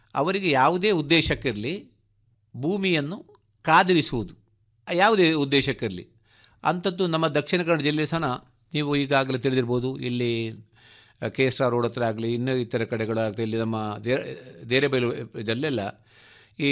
ಅವರಿಗೆ ಯಾವುದೇ ಉದ್ದೇಶಕ್ಕಿರಲಿ ಭೂಮಿಯನ್ನು ಕಾದಿರಿಸುವುದು ಯಾವುದೇ ಉದ್ದೇಶಕ್ಕಿರಲಿ ಅಂಥದ್ದು ನಮ್ಮ ದಕ್ಷಿಣ ಕನ್ನಡ ಜಿಲ್ಲೆ ಸಹ ನೀವು ಈಗಾಗಲೇ ತಿಳಿದಿರ್ಬೋದು ಇಲ್ಲಿ ಕೆ ಎಸ್ ಆರ್ ರೋಡ್ ಹತ್ರ ಆಗಲಿ ಇನ್ನೂ ಇತರ ಕಡೆಗಳಾಗಲಿ ಇಲ್ಲಿ ನಮ್ಮ ದೇ ದೇರೆಬೈಲು ಇದಲ್ಲೆಲ್ಲ ಈ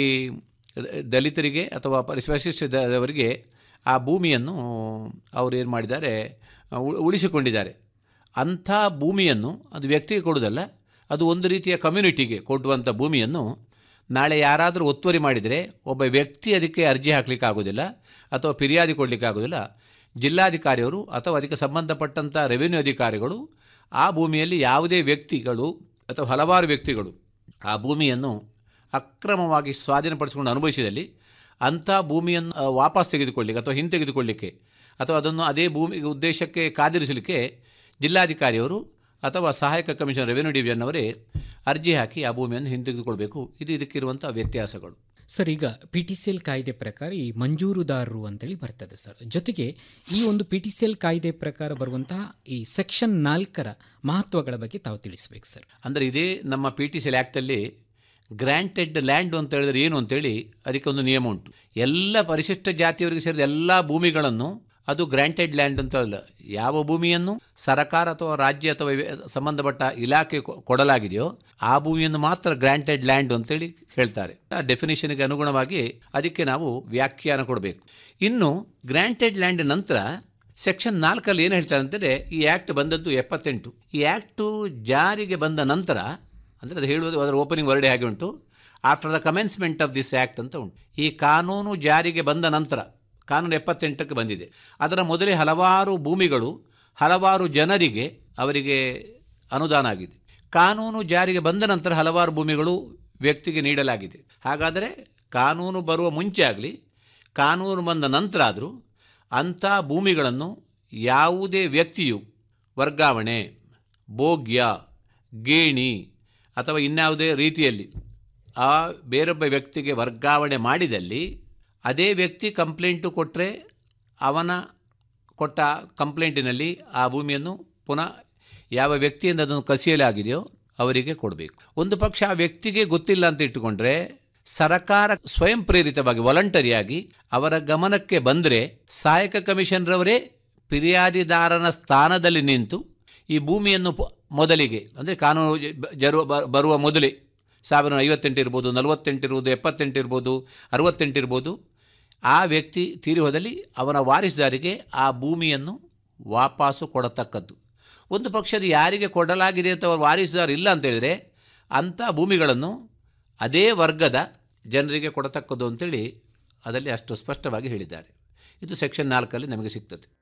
ದಲಿತರಿಗೆ ಅಥವಾ ಪರಿಶಿಷ್ಟದವರಿಗೆ ಆ ಭೂಮಿಯನ್ನು ಅವರು ಏನು ಮಾಡಿದ್ದಾರೆ ಉ- ಉಳಿಸಿಕೊಂಡಿದ್ದಾರೆ ಅಂಥ ಭೂಮಿಯನ್ನು ಅದು ವ್ಯಕ್ತಿಗೆ ಕೊಡೋದಲ್ಲ ಅದು ಒಂದು ರೀತಿಯ ಕಮ್ಯುನಿಟಿಗೆ ಕೊಡುವಂಥ ಭೂಮಿಯನ್ನು ನಾಳೆ ಯಾರಾದರೂ ಒತ್ತುವರಿ ಮಾಡಿದರೆ ಒಬ್ಬ ವ್ಯಕ್ತಿ ಅದಕ್ಕೆ ಅರ್ಜಿ ಹಾಕಲಿಕ್ಕೆ ಆಗೋದಿಲ್ಲ ಅಥವಾ ಫಿರ್ಯಾದಿ ಕೊಡಲಿಕ್ಕೆ ಆಗೋದಿಲ್ಲ ಜಿಲ್ಲಾಧಿಕಾರಿಯವರು ಅಥವಾ ಅದಕ್ಕೆ ಸಂಬಂಧಪಟ್ಟಂಥ ರೆವಿನ್ಯೂ ಅಧಿಕಾರಿಗಳು ಆ ಭೂಮಿಯಲ್ಲಿ ಯಾವುದೇ ವ್ಯಕ್ತಿಗಳು ಅಥವಾ ಹಲವಾರು ವ್ಯಕ್ತಿಗಳು ಆ ಭೂಮಿಯನ್ನು ಅಕ್ರಮವಾಗಿ ಸ್ವಾಧೀನಪಡಿಸಿಕೊಂಡು ಅನುಭವಿಸಿದಲ್ಲಿ ಅಂಥ ಭೂಮಿಯನ್ನು ಆ, ವಾಪಸ್ ತೆಗೆದುಕೊಳ್ಳಿಕ್ಕೆ ಅಥವಾ ಹಿಂತೆಗೆದುಕೊಳ್ಳಿಕ್ಕೆ ಅಥವಾ ಅದನ್ನು ಅದೇ ಭೂಮಿ ಉದ್ದೇಶಕ್ಕೆ ಕಾದಿರಿಸಲಿಕ್ಕೆ ಜಿಲ್ಲಾಧಿಕಾರಿಯವರು ಅಥವಾ ಸಹಾಯಕ ಕಮಿಷನರ್ ರೆವೆನ್ಯೂ ಡಿವಿಷನ್ ಅವರೇ ಅರ್ಜಿ ಹಾಕಿ ಆ ಭೂಮಿಯನ್ನು ಹಿಂತೆಗೆದುಕೊಳ್ಬೇಕು ಇದು ಇದಕ್ಕಿರುವಂಥ ವ್ಯತ್ಯಾಸಗಳು ಸರ್ ಈಗ ಪಿ ಟಿ ಸಿ ಎಲ್ ಕಾಯ್ದೆ ಪ್ರಕಾರ ಈ ಮಂಜೂರುದಾರರು ಅಂತೇಳಿ ಬರ್ತದೆ ಸರ್ ಜೊತೆಗೆ ಈ ಒಂದು ಪಿ ಟಿ ಸಿ ಎಲ್ ಕಾಯ್ದೆ ಪ್ರಕಾರ ಬರುವಂತಹ ಈ ಸೆಕ್ಷನ್ ನಾಲ್ಕರ ಮಹತ್ವಗಳ ಬಗ್ಗೆ ತಾವು ತಿಳಿಸ್ಬೇಕು ಸರ್ ಅಂದರೆ ಇದೇ ನಮ್ಮ ಪಿ ಟಿ ಸಿ ಆ್ಯಕ್ಟಲ್ಲಿ ಗ್ರ್ಯಾಂಟೆಡ್ ಲ್ಯಾಂಡ್ ಅಂತ ಹೇಳಿದ್ರೆ ಏನು ಅಂತೇಳಿ ಅದಕ್ಕೆ ಒಂದು ನಿಯಮ ಉಂಟು ಎಲ್ಲ ಪರಿಶಿಷ್ಟ ಜಾತಿಯವರಿಗೆ ಸೇರಿದ ಎಲ್ಲ ಭೂಮಿಗಳನ್ನು ಅದು ಗ್ರ್ಯಾಂಟೆಡ್ ಲ್ಯಾಂಡ್ ಅಂತ ಅಲ್ಲ ಯಾವ ಭೂಮಿಯನ್ನು ಸರಕಾರ ಅಥವಾ ರಾಜ್ಯ ಅಥವಾ ವ್ಯ- ಸಂಬಂಧಪಟ್ಟ ಇಲಾಖೆ ಕೊ- ಕೊಡಲಾಗಿದೆಯೋ ಆ ಭೂಮಿಯನ್ನು ಮಾತ್ರ ಗ್ರ್ಯಾಂಟೆಡ್ ಲ್ಯಾಂಡ್ ಅಂತೇಳಿ ಹೇಳ್ತಾರೆ ಆ ಡೆಫಿನೇಷನ್ಗೆ ಅನುಗುಣವಾಗಿ ಅದಕ್ಕೆ ನಾವು ವ್ಯಾಖ್ಯಾನ ಕೊಡಬೇಕು ಇನ್ನು ಗ್ರ್ಯಾಂಟೆಡ್ ಲ್ಯಾಂಡ್ ನಂತರ ಸೆಕ್ಷನ್ ನಾಲ್ಕಲ್ಲಿ ಏನು ಹೇಳ್ತಾರೆ ಅಂತಂದರೆ ಈ ಆ್ಯಕ್ಟ್ ಬಂದದ್ದು ಎಪ್ಪತ್ತೆಂಟು ಈ ಆ್ಯಕ್ಟು ಜಾರಿಗೆ ಬಂದ ನಂತರ ಅಂದರೆ ಅದು ಹೇಳುವುದು ಅದರ ಓಪನಿಂಗ್ ವರ್ಡೆ ಹಾಗೆ ಉಂಟು after the commencement of this act ಅಂತ ಉಂಟು ಈ ಕಾನೂನು ಜಾರಿಗೆ ಬಂದ ನಂತರ ಕಾನೂನು ಎಪ್ಪತ್ತೆಂಟಕ್ಕೆ ಬಂದಿದೆ ಅದರ ಮೊದಲೇ ಹಲವಾರು ಭೂಮಿಗಳು ಹಲವಾರು ಜನರಿಗೆ ಅವರಿಗೆ ಅನುದಾನ ಆಗಿದೆ ಕಾನೂನು ಜಾರಿಗೆ ಬಂದ ನಂತರ ಹಲವಾರು ಭೂಮಿಗಳು ವ್ಯಕ್ತಿಗೆ ನೀಡಲಾಗಿದೆ ಹಾಗಾದರೆ ಕಾನೂನು ಬರುವ ಮುಂಚೆ ಆಗಲಿ ಕಾನೂನು ಬಂದ ನಂತರ ಆದರೂ ಅಂಥ ಭೂಮಿಗಳನ್ನು ಯಾವುದೇ ವ್ಯಕ್ತಿಯು ವರ್ಗಾವಣೆ ಭೋಗ್ಯ ಗೇಣಿ ಅಥವಾ ಇನ್ಯಾವುದೇ ರೀತಿಯಲ್ಲಿ ಆ ಬೇರೊಬ್ಬ ವ್ಯಕ್ತಿಗೆ ವರ್ಗಾವಣೆ ಮಾಡಿದಲ್ಲಿ ಅದೇ ವ್ಯಕ್ತಿ ಕಂಪ್ಲೇಂಟು ಕೊಟ್ಟರೆ ಅವನ ಕೊಟ್ಟ ಕಂಪ್ಲೇಂಟಿನಲ್ಲಿ ಆ ಭೂಮಿಯನ್ನು ಪುನಃ ಯಾವ ವ್ಯಕ್ತಿಯಿಂದ ಅದನ್ನು ಕಸಿಯಲಾಗಿದೆಯೋ ಅವರಿಗೆ ಕೊಡಬೇಕು ಒಂದು ಪಕ್ಷ ಆ ವ್ಯಕ್ತಿಗೆ ಗೊತ್ತಿಲ್ಲ ಅಂತ ಇಟ್ಟುಕೊಂಡ್ರೆ ಸರಕಾರ ಸ್ವಯಂ ಪ್ರೇರಿತವಾಗಿ ವಾಲಂಟರಿಯಾಗಿ ಅವರ ಗಮನಕ್ಕೆ ಬಂದರೆ ಸಹಾಯಕ ಕಮಿಷನ್ರವರೇ ಫಿರ್ಯಾದಿದಾರನ ಸ್ಥಾನದಲ್ಲಿ ನಿಂತು ಈ ಭೂಮಿಯನ್ನು ಪ- ಮೊದಲಿಗೆ ಅಂದರೆ ಕಾನೂನು ಜ- ಜರುವ ಬ- ಬರುವ ಮೊದಲೇ ಸಾವಿರದ ಐವತ್ತೆಂಟು ಇರ್ಬೋದು ನಲವತ್ತೆಂಟು ಇರ್ಬೋದು ಎಪ್ಪತ್ತೆಂಟು ಇರ್ಬೋದು ಅರವತ್ತೆಂಟು ಇರ್ಬೋದು ಆ ವ್ಯಕ್ತಿ ತೀರಿ ಹೋದಲ್ಲಿ ಅವನ ವಾರಿಸುದಾರಿಗೆ ಆ ಭೂಮಿಯನ್ನು ವಾಪಸ್ಸು ಕೊಡತಕ್ಕದ್ದು ಒಂದು ಪಕ್ಷದ ಯಾರಿಗೆ ಕೊಡಲಾಗಿದೆ ಅಂತ ಅವರು ವಾರಿಸುದಾರ ಇಲ್ಲ ಅಂತ ಹೇಳಿದರೆ ಅಂಥ ಭೂಮಿಗಳನ್ನು ಅದೇ ವರ್ಗದ ಜನರಿಗೆ ಕೊಡತಕ್ಕದ್ದು ಅಂತೇಳಿ ಅದರಲ್ಲಿ ಅಷ್ಟು ಸ್ಪಷ್ಟವಾಗಿ ಹೇಳಿದ್ದಾರೆ ಇದು ಸೆಕ್ಷನ್ ನಾಲ್ಕಲ್ಲಿ ನಮಗೆ ಸಿಗ್ತದೆ